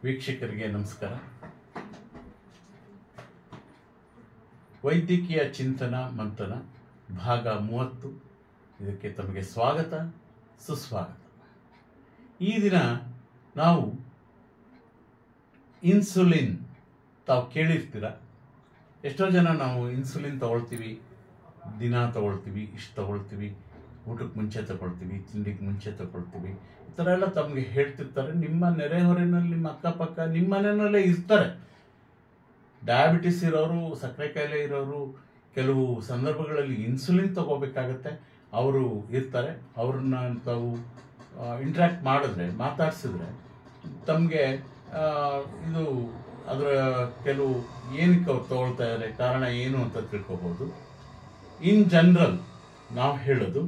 ವೀಕ್ಷಕರಿಗೆ ನಮಸ್ಕಾರ ವೈದ್ಯಕೀಯ ಚಿಂತನ ಮಂಥನ ಭಾಗ ಮೂವತ್ತು ಇದಕ್ಕೆ ತಮಗೆ ಸ್ವಾಗತ ಸುಸ್ವಾಗತ ಈ ದಿನ ನಾವು ಇನ್ಸುಲಿನ್ ತಾವು ಕೇಳಿರ್ತೀರ ಎಷ್ಟೋ ಜನ ನಾವು ಇನ್ಸುಲಿನ್ ತಗೊಳ್ತೀವಿ ದಿನ ತಗೊಳ್ತೀವಿ ಇಷ್ಟು ತಗೊಳ್ತೀವಿ ಊಟಕ್ಕೆ ಮುಂಚೆ ತಗೊಳ್ತೀವಿ ತಿಂಡಿಗೆ ಮುಂಚೆ ತಗೊಳ್ತೀವಿ ಈ ಥರ ಎಲ್ಲ ತಮಗೆ ಹೇಳ್ತಿರ್ತಾರೆ ನಿಮ್ಮ ನೆರೆಹೊರೆನಲ್ಲಿ ನಿಮ್ಮ ಅಕ್ಕಪಕ್ಕ ನಿಮ್ಮ ಮನೆಯಲ್ಲೇ ಇರ್ತಾರೆ ಡಯಾಬಿಟಿಸ್ ಇರೋರು ಸಕ್ಕರೆ ಕಾಯಿಲೆ ಇರೋರು ಕೆಲವು ಸಂದರ್ಭಗಳಲ್ಲಿ ಇನ್ಸುಲಿನ್ ತಗೋಬೇಕಾಗತ್ತೆ ಅವರು ಇರ್ತಾರೆ ಅವ್ರನ್ನ ತಾವು ಇಂಟ್ರ್ಯಾಕ್ಟ್ ಮಾಡಿದ್ರೆ ಮಾತಾಡ್ಸಿದ್ರೆ ತಮಗೆ ಇದು ಅದರ ಕೆಲವು ಏನಕ್ಕೆ ಅವ್ರು ತಗೊಳ್ತಾ ಇದ್ದಾರೆ ಕಾರಣ ಏನು ಅಂತ ತಿಳ್ಕೊಬೋದು ಇನ್ ಜನರಲ್ ನಾವು ಹೇಳೋದು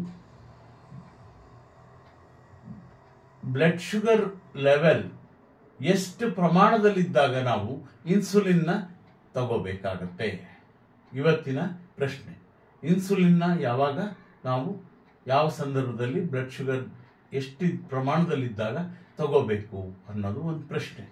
ಬ್ಲಡ್ ಶುಗರ್ ಲೆವೆಲ್ ಎಷ್ಟು ಪ್ರಮಾಣದಲ್ಲಿದ್ದಾಗ ನಾವು ಇನ್ಸುಲಿನ್ನ ತಗೋಬೇಕಾಗತ್ತೆ ಇವತ್ತಿನ ಪ್ರಶ್ನೆ ಇನ್ಸುಲಿನ್ನ ಯಾವಾಗ ನಾವು ಯಾವ ಸಂದರ್ಭದಲ್ಲಿ ಬ್ಲಡ್ ಶುಗರ್ ಎಷ್ಟು ಪ್ರಮಾಣದಲ್ಲಿದ್ದಾಗ ತಗೋಬೇಕು ಅನ್ನೋದು ಒಂದು ಪ್ರಶ್ನೆ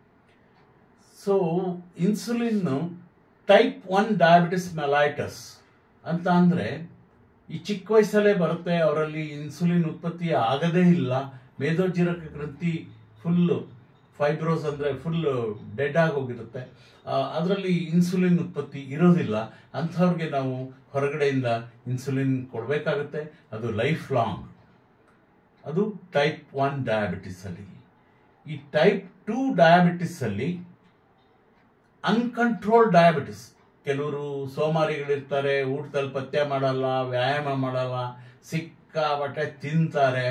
so insulin type one diabetes mellitus ಅಂತ ಅಂದರೆ ಈ ಚಿಕ್ಕ ವಯಸ್ಸಲ್ಲೇ ಬರುತ್ತೆ ಅವರಲ್ಲಿ ಇನ್ಸುಲಿನ್ ಉತ್ಪತ್ತಿ ಆಗದೇ ಇಲ್ಲ ಮೇದೋಜೀರಕ ಗ್ರಂಥಿ ಫುಲ್ಲು ಫೈಬ್ರೋಸ್ ಅಂದರೆ ಫುಲ್ ಡೆಡ್ ಆಗೋಗಿರುತ್ತೆ ಅದರಲ್ಲಿ ಇನ್ಸುಲಿನ್ ಉತ್ಪತ್ತಿ ಇರೋದಿಲ್ಲ ಅಂಥವ್ರಿಗೆ ನಾವು ಹೊರಗಡೆಯಿಂದ ಇನ್ಸುಲಿನ್ ಕೊಡಬೇಕಾಗುತ್ತೆ ಅದು ಲೈಫ್ ಲಾಂಗ್ ಅದು ಟೈಪ್ ಒನ್ ಡಯಾಬಿಟಿಸಲ್ಲಿ ಈ ಟೈಪ್ ಟೂ ಡಯಾಬಿಟಿಸಲ್ಲಿ ಅನ್ಕಂಟ್ರೋಲ್ ಡಯಾಬಿಟಿಸ್ ಕೆಲವರು ಸೋಮಾರಿಗಳಿರ್ತಾರೆ ಊಟದಲ್ಲಿ ಪಥ್ಯ ಮಾಡಲ್ಲ ವ್ಯಾಯಾಮ ಮಾಡಲ್ಲ ಸಿಕ್ಕಾಪಟ್ಟೆ ತಿಂತಾರೆ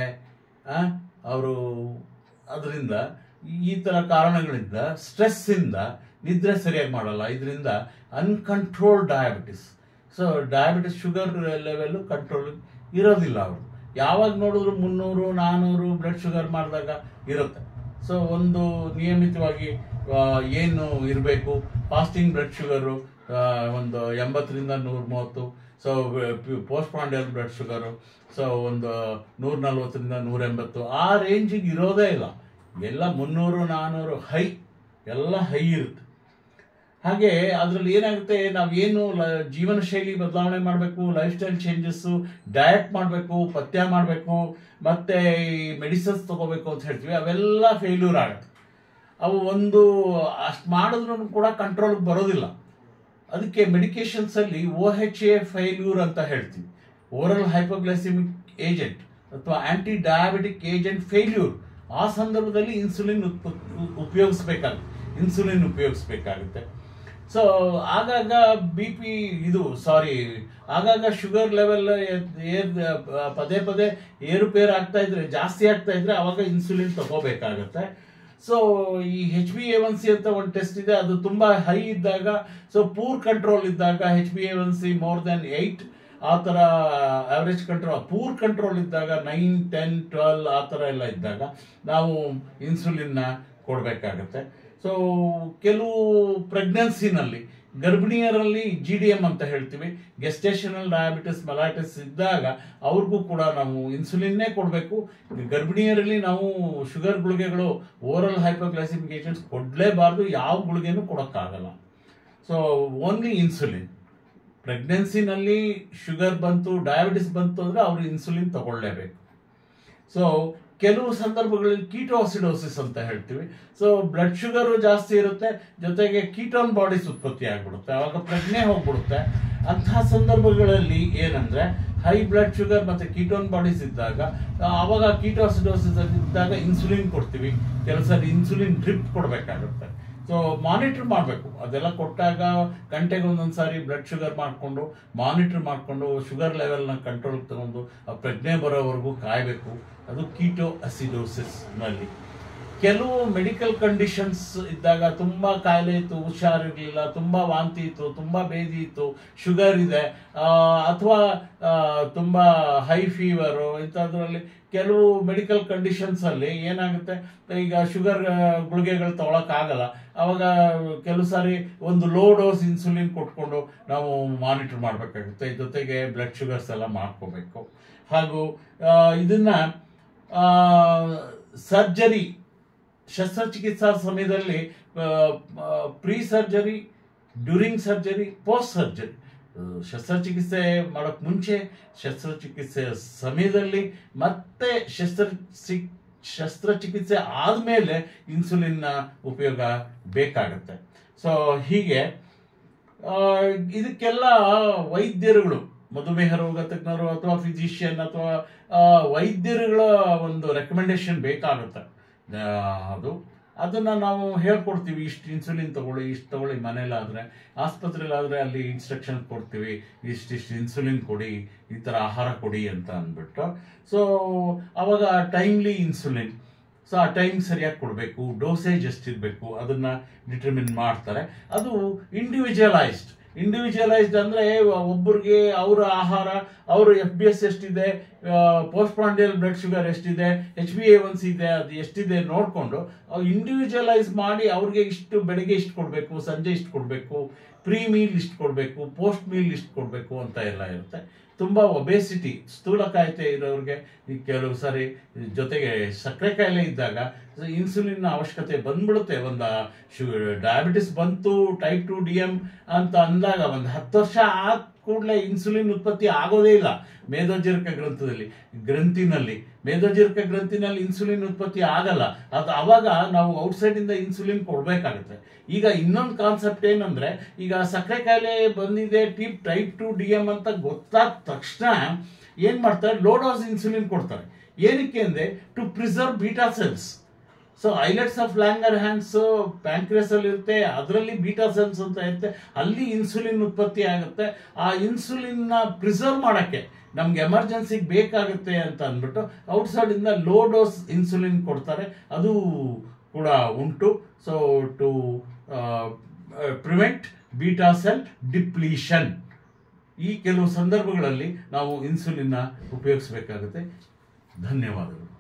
ಅವರು ಅದರಿಂದ ಈ ಥರ ಕಾರಣಗಳಿಂದ ಸ್ಟ್ರೆಸ್ಸಿಂದ ನಿದ್ರೆ ಸರಿಯಾಗಿ ಮಾಡಲ್ಲ ಇದರಿಂದ uncontrol diabetes so diabetes sugar level control ಇರೋದಿಲ್ಲ ಅವರು ಯಾವಾಗ ನೋಡಿದ್ರು ಮುನ್ನೂರು ನಾನ್ನೂರು ಬ್ಲಡ್ ಶುಗರ್ ಮಾಡಿದಾಗ ಇರುತ್ತೆ ಸೊ ಒಂದು ನಿಯಮಿತವಾಗಿ ಏನು ಇರಬೇಕು ಫಾಸ್ಟಿಂಗ್ ಬ್ಲಡ್ ಶುಗರು ಒಂದು ಎಂಬತ್ತರಿಂದ ನೂರ ಮೂವತ್ತು so post prandial blood sugar so ಒಂದು ನೂರ ನಲ್ವತ್ತರಿಂದ ನೂರ ಎಂಬತ್ತು ಆ ರೇಂಜಿಗೆ ಇರೋದೇ ಇಲ್ಲ ಎಲ್ಲ ಮುನ್ನೂರು ನಾನ್ನೂರು ಹೈ ಎಲ್ಲ ಹೈ ಇರುತ್ತೆ ಹಾಗೆ ಅದರಲ್ಲಿ ಏನಾಗುತ್ತೆ ನಾವೇನು ಲ ಜೀವನ ಶೈಲಿ ಬದಲಾವಣೆ ಮಾಡಬೇಕು ಲೈಫ್ ಸ್ಟೈಲ್ ಚೇಂಜಸ್ಸು ಡಯಟ್ ಮಾಡಬೇಕು ಪಥ್ಯ ಮಾಡಬೇಕು ಮತ್ತು ಈ ಮೆಡಿಸಿನ್ಸ್ ತೊಗೋಬೇಕು ಅಂತ ಹೇಳ್ತೀವಿ ಅವೆಲ್ಲ ಫೇಲ್ಯೂರ್ ಆಗುತ್ತೆ ಅವು ಒಂದು ಅಷ್ಟು ಮಾಡಿದ್ರೂ ಕೂಡ ಕಂಟ್ರೋಲ್ಗೆ ಬರೋದಿಲ್ಲ ಅದಕ್ಕೆ ಮೆಡಿಕೇಶನ್ಸಲ್ಲಿ ಓ ಹೆಚ್ ಎ ಫೈಲ್ಯೂರ್ ಅಂತ ಹೇಳ್ತೀವಿ ಓರಲ್ ಹೈಪೋಗ್ಲೈಸಿಮಿಕ್ ಏಜೆಂಟ್ ಅಥವಾ ಆಂಟಿ ಡಯಾಬಿಟಿಕ್ ಏಜೆಂಟ್ ಫೇಲ್ಯೂರ್ ಆ ಸಂದರ್ಭದಲ್ಲಿ ಇನ್ಸುಲಿನ್ ಉಪಯೋಗಿಸ್ಬೇಕಾಗುತ್ತೆ ಇನ್ಸುಲಿನ್ ಉಪಯೋಗಿಸ್ಬೇಕಾಗುತ್ತೆ ಸೊ ಆಗಾಗ ಬಿ ಪಿ ಇದು ಸಾರಿ ಆಗಾಗ ಶುಗರ್ ಲೆವೆಲ್ ಏರ್ ಪದೇ ಪದೇ ಏರುಪೇರು ಆಗ್ತಾ ಇದ್ರೆ ಜಾಸ್ತಿ ಆಗ್ತಾ ಇದ್ರೆ ಅವಾಗ ಇನ್ಸುಲಿನ್ ತಗೋಬೇಕಾಗತ್ತೆ ಸೊ ಈ H B A one C ಅಂತ ಒಂದು ಟೆಸ್ಟ್ ಇದೆ ಅದು ತುಂಬ ಹೈ ಇದ್ದಾಗ ಸೊ ಪೂರ್ ಕಂಟ್ರೋಲ್ ಇದ್ದಾಗ H B A one C more than eight ಆ ಥರ ಆವ್ರೇಜ್ ಕಂಟ್ರೋಲ್ ಪೂರ್ ಕಂಟ್ರೋಲ್ ಇದ್ದಾಗ ನೈನ್ ಟೆನ್ ಟ್ವೆಲ್ ಆ ಥರ ಎಲ್ಲ ಇದ್ದಾಗ ನಾವು ಇನ್ಸುಲಿನ್ನ ಕೊಡಬೇಕಾಗತ್ತೆ ಸೊ ಕೆಲವು ಪ್ರೆಗ್ನೆನ್ಸಿನಲ್ಲಿ ಗರ್ಭಿಣಿಯರಲ್ಲಿ ಜಿ ಡಿ ಎಮ್ ಅಂತ ಹೇಳ್ತೀವಿ ಗೆಸ್ಟೇಷನಲ್ ಡಯಾಬಿಟಿಸ್ ಮೆಲೈಟಿಸ್ ಇದ್ದಾಗ ಅವ್ರಿಗೂ ಕೂಡ ನಾವು ಇನ್ಸುಲಿನ್ನೇ ಕೊಡಬೇಕು ಗರ್ಭಿಣಿಯರಲ್ಲಿ ನಾವು ಶುಗರ್ ಗುಳಿಗೆಗಳು ಓರಲ್ ಹೈಪೋಗ್ಲೈಸಿಮಿಕ್ ಏಜೆಂಟ್ಸ್ ಕೊಡಲೇಬಾರ್ದು ಯಾವ ಗುಳಿಗೆನೂ ಕೊಡೋಕ್ಕಾಗಲ್ಲ ಸೊ ಓನ್ಲಿ ಇನ್ಸುಲಿನ್ ಪ್ರೆಗ್ನೆನ್ಸಿನಲ್ಲಿ ಶುಗರ್ ಬಂತು ಡಯಾಬಿಟಿಸ್ ಬಂತು ಅಂದರೆ ಅವರು ಇನ್ಸುಲಿನ್ ತಗೊಳ್ಳೇಬೇಕು ಸೊ ಕೆಲವು ಸಂದರ್ಭಗಳಲ್ಲಿ ಕೀಟೋಸಿಡೋಸಿಸ್ ಅಂತ ಹೇಳ್ತೀವಿ ಸೊ ಬ್ಲಡ್ ಶುಗರು ಜಾಸ್ತಿ ಇರುತ್ತೆ ಜೊತೆಗೆ ಕೀಟೋನ್ ಬಾಡೀಸ್ ಉತ್ಪತ್ತಿ ಆಗಿಬಿಡುತ್ತೆ ಅವಾಗ ಪ್ರಜ್ಞೆ ಹೋಗ್ಬಿಡುತ್ತೆ ಅಂತಹ ಸಂದರ್ಭಗಳಲ್ಲಿ ಏನಂದ್ರೆ ಹೈ ಬ್ಲಡ್ ಶುಗರ್ ಮತ್ತೆ ಕೀಟೋನ್ ಬಾಡೀಸ್ ಇದ್ದಾಗ ಅವಾಗ ಕೀಟೋಸಿಡೋಸಿಸ್ ಇದ್ದಾಗ ಇನ್ಸುಲಿನ್ ಕೊಡ್ತೀವಿ ಕೆಲವು ಸರಿ ಇನ್ಸುಲಿನ್ ಡ್ರಿಪ್ ಕೊಡಬೇಕಾಗುತ್ತೆ ಸೊ ಮಾನಿಟರ್ ಮಾಡಬೇಕು ಅದೆಲ್ಲ ಕೊಟ್ಟಾಗ ಗಂಟೆಗೆ ಒಂದೊಂದು ಸಾರಿ ಬ್ಲಡ್ ಶುಗರ್ ಮಾಡಿಕೊಂಡು ಮಾನಿಟರ್ ಮಾಡಿಕೊಂಡು ಶುಗರ್ ಲೆವೆಲ್ನ ಕಂಟ್ರೋಲ್ ತಗೊಂಡು ಆ ಪ್ರಜ್ಞೆ ಬರೋವರೆಗೂ ಕಾಯಬೇಕು ಅದು ಕೀಟೋ ಅಸಿಡೋಸಿಸ್ನಲ್ಲಿ ಕೆಲವು ಮೆಡಿಕಲ್ ಕಂಡೀಷನ್ಸ್ ಇದ್ದಾಗ ತುಂಬ ಕಾಯಿಲೆ ಇತ್ತು ಹುಷಾರಿರಲಿಲ್ಲ ತುಂಬ ವಾಂತಿ ಇತ್ತು ತುಂಬ ಬೇದಿ ಇತ್ತು ಶುಗರ್ ಇದೆ ಅಥವಾ ತುಂಬ ಹೈ ಫೀವರು ಇಂಥದ್ರಲ್ಲಿ ಕೆಲವು ಮೆಡಿಕಲ್ ಕಂಡೀಷನ್ಸಲ್ಲಿ ಏನಾಗುತ್ತೆ ಈಗ ಶುಗರ್ ಗುಳಿಗೆಗಳು ತೊಗೊಳಕ್ಕಾಗಲ್ಲ ಅವಾಗ ಕೆಲವು ಸಾರಿ ಒಂದು ಲೋ ಡೋಸ್ ಇನ್ಸುಲಿನ್ ಕೊಟ್ಕೊಂಡು ನಾವು ಮಾನಿಟರ್ ಮಾಡಬೇಕಾಗುತ್ತೆ ಜೊತೆಗೆ ಬ್ಲಡ್ ಶುಗರ್ಸ್ ಎಲ್ಲ ಮಾಡ್ಕೋಬೇಕು ಹಾಗೂ ಇದನ್ನ ಸರ್ಜರಿ ಶಸ್ತ್ರಚಿಕಿತ್ಸಾ ಸಮಯದಲ್ಲಿ pre surgery during surgery post surgery ಶಸ್ತ್ರಚಿಕಿತ್ಸೆ ಮಾಡೋಕ್ ಮುಂಚೆ ಶಸ್ತ್ರಚಿಕಿತ್ಸೆ ಸಮಯದಲ್ಲಿ ಮತ್ತೆ ಶಸ್ತ್ರ ಶಸ್ತ್ರಚಿಕಿತ್ಸೆ ಆದಮೇಲೆ ಇನ್ಸುಲಿನ್ನ ಉಪಯೋಗ ಬೇಕಾಗುತ್ತೆ ಸೊ ಹೀಗೆ ಆ, ಇದಕ್ಕೆಲ್ಲ ವೈದ್ಯರುಗಳು ಮಧುಮೇಹ ರೋಗ ತಜ್ಞರು ಅಥವಾ ಫಿಸಿಷಿಯನ್ ಅಥವಾ ಆ, ವೈದ್ಯರುಗಳ ಒಂದು ರೆಕಮೆಂಡೇಶನ್ ಬೇಕಾಗುತ್ತೆ ಆ, ಅದು ಅದನ್ನ ನಾವು ಹೇಳ್ಕೊಡ್ತೀವಿ ಇಷ್ಟು ಇನ್ಸುಲಿನ್ ತಗೊಳ್ಳಿ ಇಷ್ಟು ತಗೊಳ್ಳಿ ಮನೇಲಾದ್ರೆ ಆಸ್ಪತ್ರೆಲಾದ್ರೆ ಅಲ್ಲಿ ಇನ್ಸ್ಟ್ರಕ್ಷನ್ ಕೊಡ್ತೀವಿ ಇಷ್ಟಿಷ್ಟು ಇನ್ಸುಲಿನ್ ಕೊಡಿ ಈ ಥರ ಆಹಾರ ಕೊಡಿ ಅಂತ ಅಂದ್ಬಿಟ್ಟು ಸೊ ಅವಾಗ ಟೈಮ್ಲಿ ಇನ್ಸುಲಿನ್ ಸೊ ಆ ಟೈಮ್ ಸರಿಯಾಗಿ ಕೊಡಬೇಕು ಡೋಸೇಜ್ ಎಷ್ಟಿರಬೇಕು ಅದನ್ನ ಡಿಟರ್ಮಿನ್ ಮಾಡ್ತಾರೆ ಅದು ಇಂಡಿವಿಜುವಲೈಸ್ಡ್ ಇಂಡಿವಿಜುವಲೈಸ್ಡ್ ಅಂದ್ರೆ ಒಬ್ಬರಿಗೆ ಅವರ ಆಹಾರ ಅವ್ರ ಎಫ್ ಬಿ ಎಸ್ ಎಷ್ಟಿದೆ ಪೋಸ್ಟ್ ಪಾಂಡಿಯಲ್ ಬ್ಲಡ್ ಶುಗರ್ ಎಷ್ಟಿದೆ ಎಚ್ ಬಿ ಎ ಒನ್ಸ್ ಇದೆ ಅದು ಎಷ್ಟಿದೆ ನೋಡಿಕೊಂಡು ಇಂಡಿವಿಜುವಲೈಸ್ ಮಾಡಿ ಅವ್ರಿಗೆ ಇಷ್ಟು ಬೆಳಿಗ್ಗೆ ಇಷ್ಟು ಕೊಡಬೇಕು ಸಂಜೆ ಇಷ್ಟು ಕೊಡಬೇಕು ಪ್ರೀ ಮೀಲ್ ಇಷ್ಟು ಕೊಡಬೇಕು ಪೋಸ್ಟ್ ಮೀಲ್ ಇಷ್ಟು ಕೊಡಬೇಕು ಅಂತ ಎಲ್ಲ ಇರುತ್ತೆ ತುಂಬ ಒಬೇಸಿಟಿ ಸ್ಥೂಲಕಾಯತೆ ಇರೋರಿಗೆ ಈ ಕೆಲವು ಸಾರಿ ಜೊತೆಗೆ ಸಕ್ಕರೆ ಕಾಯಿಲೆ ಇದ್ದಾಗ ಇನ್ಸುಲಿನ್ ಅವಶ್ಯಕತೆ ಬಂದ್ಬಿಡುತ್ತೆ ಒಂದು ಶು ಡಯಾಬಿಟಿಸ್ ಬಂತು ಟೈಪ್ ಟು ಡಿ ಎಮ್ ಅಂತ ಅಂದಾಗ ಒಂದು ಹತ್ತು ವರ್ಷ ಆದ ಕೂಡಲೇ ಇನ್ಸುಲಿನ್ ಉತ್ಪತ್ತಿ ಆಗೋದೇ ಇಲ್ಲ ಮೇದೋಜೀರಕ ಗ್ರಂಥದಲ್ಲಿ ಗ್ರಂಥಿನಲ್ಲಿ ಮೇದೋಜೀರಕ ಗ್ರಂಥಿನಲ್ಲಿ ಇನ್ಸುಲಿನ್ ಉತ್ಪತ್ತಿ ಆಗಲ್ಲ ಅದು ಅವಾಗ ನಾವು ಔಟ್ಸೈಡ್ ಇಂದ ಇನ್ಸುಲಿನ್ ಕೊಡಬೇಕಾಗುತ್ತೆ ಈಗ ಇನ್ನೊಂದು ಕಾನ್ಸೆಪ್ಟ್ ಏನಂದ್ರೆ ಈಗ ಸಕ್ಕರೆ ಕಾಯಿಲೆ ಬಂದಿದೆ ಟಿಪ್ ಟೈಪ್ ಟು ಡಿ ಎಮ್ ಅಂತ ಗೊತ್ತಾದ ತಕ್ಷಣ ಏನ್ ಮಾಡ್ತಾರೆ ಲೋ ಡೋಸ್ ಇನ್ಸುಲಿನ್ ಕೊಡ್ತಾರೆ ಏನಕ್ಕೆ ಅಂದ್ರೆ to preserve beta cells so islets of Langerhans pancreas ಅಲ್ಲಿ ಇರುತ್ತೆ ಅದರಲ್ಲಿ ಬೀಟಾ ಸೆಲ್ಸ್ ಅಂತ ಇರುತ್ತೆ ಅಲ್ಲಿ ಇನ್ಸುಲಿನ್ ಉತ್ಪತ್ತಿ ಆಗುತ್ತೆ ಆ ಇನ್ಸುಲಿನ್ ನ ಪ್ರಿಸರ್ವ್ ಮಾಡಕ್ಕೆ ನಮ್ಗೆ ಎಮರ್ಜೆನ್ಸಿಗೆ ಬೇಕಾಗುತ್ತೆ ಅಂತ ಅಂದ್ಬಿಟ್ಟು ಔಟ್ಸೈಡ್ ಇಂದ ಲೋ ಡೋಸ್ ಇನ್ಸುಲಿನ್ ಕೊಡ್ತಾರೆ ಅದು ಕೂಡ ಉಂಟು so to prevent beta cell depletion ಈ ಕೆಲವು ಸಂದರ್ಭಗಳಲ್ಲಿ ನಾವು ಇನ್ಸುಲಿನ್ನ ಉಪಯೋಗಿಸಬೇಕಾಗುತ್ತೆ ಧನ್ಯವಾದಗಳು